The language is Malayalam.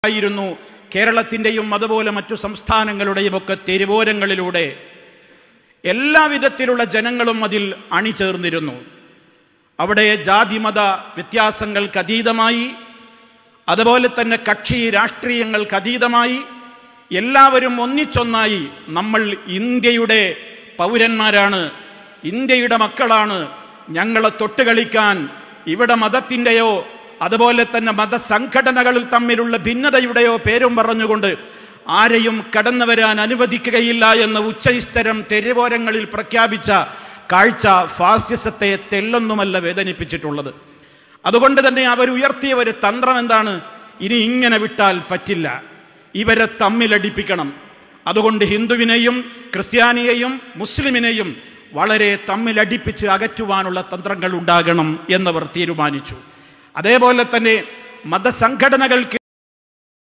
ആയിരുന്നു കേരളത്തിന്റെയും അതുപോലെ മറ്റു സംസ്ഥാനങ്ങളുടെയും ഒക്കെ തെരുവോരങ്ങളിലൂടെ എല്ലാവിധത്തിലുള്ള ജനങ്ങളും അതിൽ അണിചേർന്നിരുന്നു അവിടെ ജാതിമത വ്യത്യാസങ്ങൾക്ക് അതീതമായി അതുപോലെ തന്നെ കക്ഷി രാഷ്ട്രീയങ്ങൾക്ക് അതീതമായി എല്ലാവരും ഒന്നിച്ചൊന്നായി നമ്മൾ ഇന്ത്യയുടെ പൗരന്മാരാണ് ഇന്ത്യയുടെ മക്കളാണ് ഞങ്ങളെ തൊട്ടുകളിക്കാൻ ഇവിടെ മതത്തിൻ്റെയോ അതുപോലെ തന്നെ മതസംഘടനകളിൽ തമ്മിലുള്ള ഭിന്നതയുടെയോ പേരും പറഞ്ഞുകൊണ്ട് ആരെയും കടന്നു വരാൻ അനുവദിക്കുകയില്ല എന്ന് ഉച്ചയിസ്തരം തെരുവോരങ്ങളിൽ പ്രഖ്യാപിച്ച കാഴ്ച ഫാസിസത്തെ തെല്ലൊന്നുമല്ല വേദനിപ്പിച്ചിട്ടുള്ളത് അതുകൊണ്ട് തന്നെ അവരുയർത്തിയ ഒരു തന്ത്രം എന്താണ് ഇനി ഇങ്ങനെ വിട്ടാൽ പറ്റില്ല ഇവരെ തമ്മിലടിപ്പിക്കണം അതുകൊണ്ട് ഹിന്ദുവിനെയും ക്രിസ്ത്യാനിയെയും മുസ്ലിമിനെയും വളരെ തമ്മിലടിപ്പിച്ച് അകറ്റുവാനുള്ള തന്ത്രങ്ങൾ ഉണ്ടാകണം എന്നവർ തീരുമാനിച്ചു അതേപോലെ തന്നെ മതസംഘടനകൾക്ക്